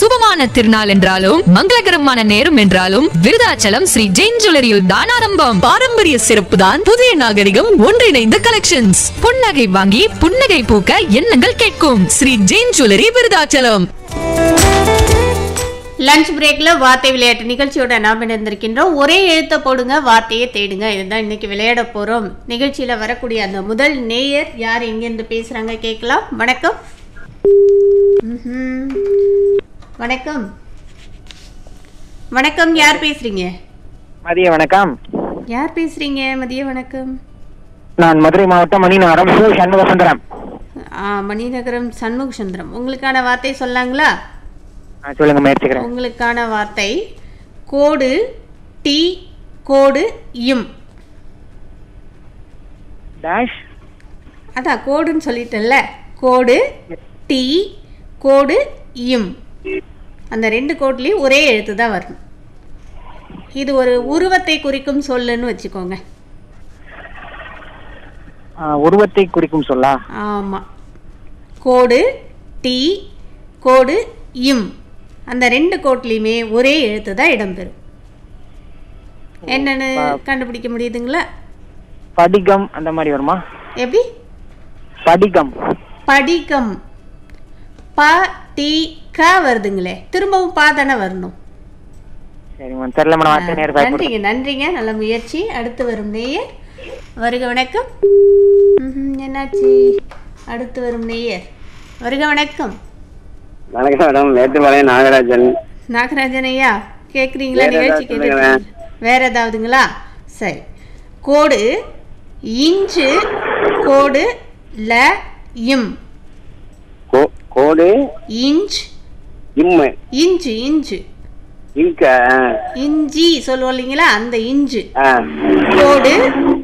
சுபமான திருநாள் என்றாலும் மங்களகரமான நேரம் என்றாலும் விருதாச்சலம் ஸ்ரீ ஜெயின் ஜுவல்லரியில் தான் ஆரம்பம் பாரம்பரிய சிறப்பு தான் புதிய நாகரிகம் ஒன்றிணைந்த கலெக்ஷன்ஸ் புன்னகை வாங்கி புன்னகை பூக்க எண்ணங்கள் கேட்கும் ஸ்ரீ ஜெயின் ஜுவல்லரி விருதாச்சலம் லஞ்ச் பிரேக்ல வார்த்தை விளையாட்டு நிகழ்ச்சியோட நாம் இணைந்திருக்கின்றோம் ஒரே எழுத்த போடுங்க வார்த்தையை தேடுங்க இதுதான் இன்னைக்கு விளையாட போறோம் நிகழ்ச்சியில வரக்கூடிய அந்த முதல் நேயர் யார் எங்கிருந்து பேசுறாங்க கேட்கலாம் வணக்கம் ம்ஹும். வணக்கம் வணக்கம் யார் பேசுறீங்க மதிய வணக்கம் யார் பேசுறீங்க மதிய வணக்கம் நான் மதுரை மாவட்டம் மணிநகரம் சு சண்முக சுந்தரம் ஆ, மணிநகரம் சண்முக சுந்தரம் உங்களுக்கான வார்த்தை சொல்லாங்களா ஆ, சொல்லுங்க முயற்சிக்கிறேன் உங்களுக்கான வார்த்தை கோடு டி கோடு இம் டேஷ் அதான் கோடுன்னு சொல்லிட்டேன்ல கோடு டி கோடு இம் அந்த ரெண்டு கோட்லேயும் ஒரே எழுத்து தான் வரணும் இது ஒரு உருவத்தை குறிக்கும் சொல்லுன்னு வச்சுக்கோங்க ஆ, உருவத்தை குறிக்கும் சொல்லா ஆமாம் கோடு டி கோடு இம் அந்த ரெண்டு கோட்லேயுமே ஒரே எழுத்து தான் இடம்பெறும் என்னன்னு கண்டுபிடிக்க முடியுதுங்களா படிகம் அந்த மாதிரி வருமா எப்படி படிகம் படிகம் ப டி க வருதுங்களே திரும்பவும் பா தானே வரணும் சரி மேம் தெரியல மேடம் அடுத்த நேரம் பயப்படுறேன் நன்றிங்க நன்றிங்க நல்ல முயற்சி அடுத்து வரும் நேயர் வருக வணக்கம் ம்ஹும், என்னாச்சு அடுத்து வரும் நேயர் வருக வணக்கம் வணக்கம் மேடம் மேட்டுப்பாளையம் நாகராஜன் நாகராஜன் ஐயா கேட்குறீங்களா வேற நிகழ்ச்சி ஏதாவது சொல்லுங்க. கேட்டு வேற ஏதாவதுங்களா சரி கோடு இஞ்சு கோடு ல இம் கோ- கோடு இஞ்ச் இம்மு இஞ்சு இஞ்சு இங்க இஞ்சி சொல்லுவோம் இல்லைங்களா அந்த இஞ்சு ஆ கோடு